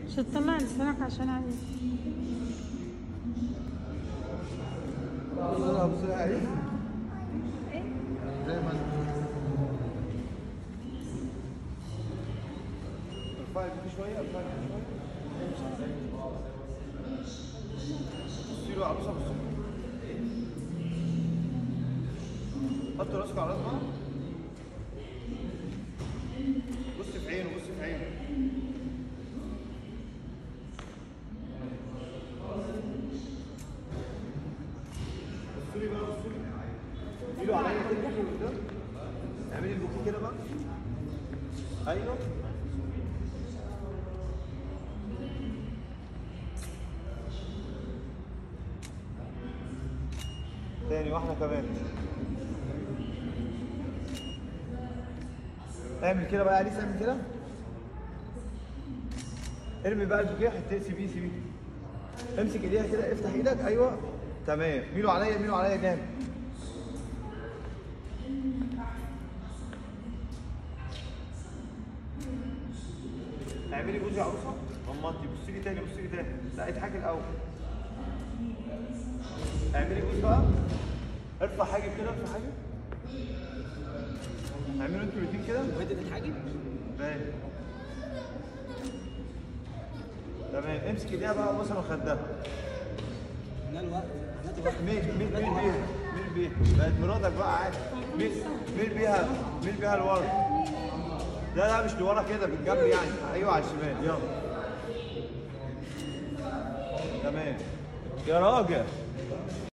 مش هتطلع لسانك عشان عايز اضربها بسرعه ايه زي ما انت ارفعي كده شويه ارفعي كده شويه بصي له عروسه بصي حط راسك على راسها بصي في عينه بصي في عينه بصي لي بقى بصي لي ايده عليا كده كده قدام اعملي البوكيه كده بقى ايوه تاني واحدة كمان اعمل كده بقى يا عليس اعمل كده ارمي بقى البوكيه حتى سيبيه سيبيه امسك ايديها كده افتح ايدك ايوه تمام ميلوا عليا ميلوا عليا جامد اعملي بوز يا عروسه غمضتي بصي لي تاني بصي لي تاني لا اضحكي الاول اعملي بوز بقى ارفع حاجب كده ارفع حاجب اعملوا انتوا الاثنين كده وانت تتحاجب باين تمام امسك ايديها بقى مثلا وخدها انا الوقت هنادي وقت ميل ميل ميل بيها ميل بيها بقت مراتك بقى عادي ميل ميل بيها ميل بيها لورا لا لا مش لورا كده بالجنب يعني ايوه على الشمال يلا تمام يا راجل